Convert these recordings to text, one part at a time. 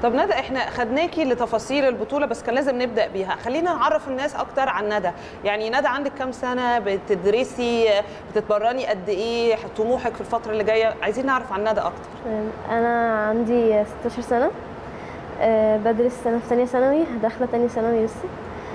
طب ندى احنا خدناكي لتفاصيل البطوله بس كان لازم نبدا بيها خلينا نعرف الناس اكتر عن ندى يعني ندى عندك كام سنه بتدرسي بتتمرني قد ايه طموحك في الفتره اللي جايه عايزين نعرف عن ندى اكتر انا عندي 16 سنه أه بدرس سنه في ثانيه ثانوي داخله ثانيه ثانوي لسه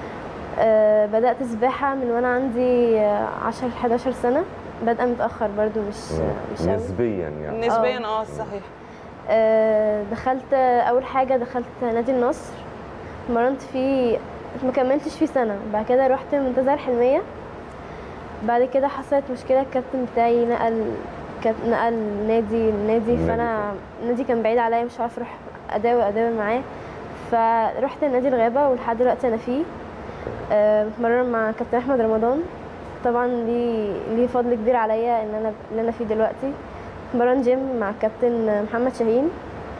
أه بدات سباحه من وانا عندي 10 11 سنه بادئه متاخر برضو مش مش قوي نسبيا يعني نسبيا اه صحيح أه دخلت اول حاجه دخلت نادي النصر اتمرنت فيه ما كملتش فيه سنه بعد كده رحت منتزه الحلميه بعد كده حصلت مشكله الكابتن بتاعي نقل كان نقل نادي النادي فانا النادي كان بعيد عليا مش عارفه اروح اداوي اداوي معاه فرحت نادي الغابه ولحد دلوقتي انا فيه أه بتمرن مع كابتن احمد رمضان طبعا ليه ليه فضل كبير عليا ان انا اللي انا فيه دلوقتي بتمرن جيم مع كابتن محمد شاهين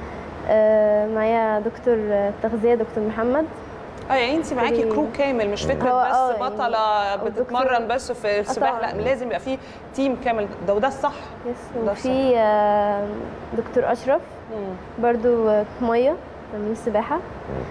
أه معايا دكتور التغذيه دكتور محمد اه يعني انت معاكي كرو كامل مش فكره بس يعني بطله بتتمرن بس في السباحه لا لازم يبقى في تيم كامل ده وده الصح يس وفي دكتور اشرف مم. برضو ميه تمرين السباحه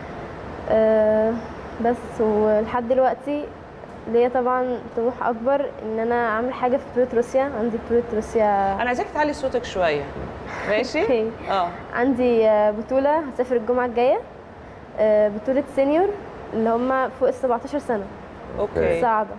آه بس ولحد دلوقتي ليا طبعا طموح اكبر ان انا اعمل حاجه في بطوله روسيا عندي بطوله روسيا انا عايزاك تعلي صوتك شويه ماشي اه عندي بطوله هسافر الجمعه الجايه بطوله سينيور اللي هم فوق ال 17 سنه اوكي صاعده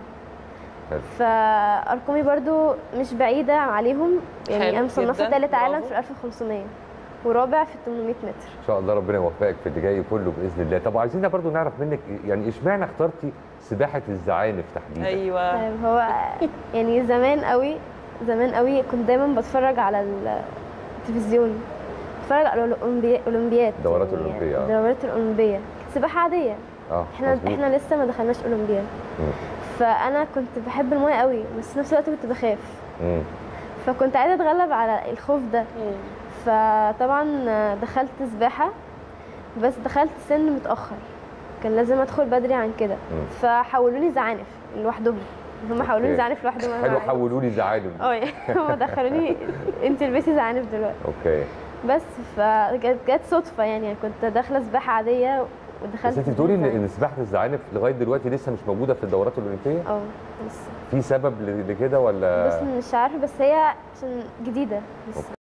فارقامي برضو مش بعيده عليهم يعني انا مصنفه ثالث عالم في 1500 ورابع في 800 متر ان شاء الله ربنا يوفقك في اللي جاي كله باذن الله طب عايزين برضو نعرف منك يعني اشمعنى اخترتي سباحه الزعانف تحديدا ايوه طيب هو يعني زمان قوي زمان قوي كنت دايما بتفرج على التلفزيون بتفرج على الاولمبياد دورات الاولمبيه يعني دورات الاولمبيه كانت سباحه عاديه اه احنا مزبوط. احنا لسه ما دخلناش اولمبياد فانا كنت بحب المايه قوي بس في نفس الوقت كنت بخاف مم. فكنت عايزه اتغلب على الخوف ده مم. فطبعا دخلت سباحه بس دخلت سن متاخر كان لازم ادخل بدري عن كده فحولوا لي زعانف لوحدهم هم حولوا لي زعانف لوحدهم حلو حولوا لي زعانف اه هم دخلوني انت البسي زعانف دلوقتي اوكي بس فجت صدفه يعني كنت داخله سباحه عاديه ودخلت بس انت بتقولي ان سباحه الزعانف لغايه دلوقتي لسه مش موجوده في الدورات الاولمبيه؟ اه لسه في سبب لكده ولا بس مش عارفه بس هي عشان جديده لسه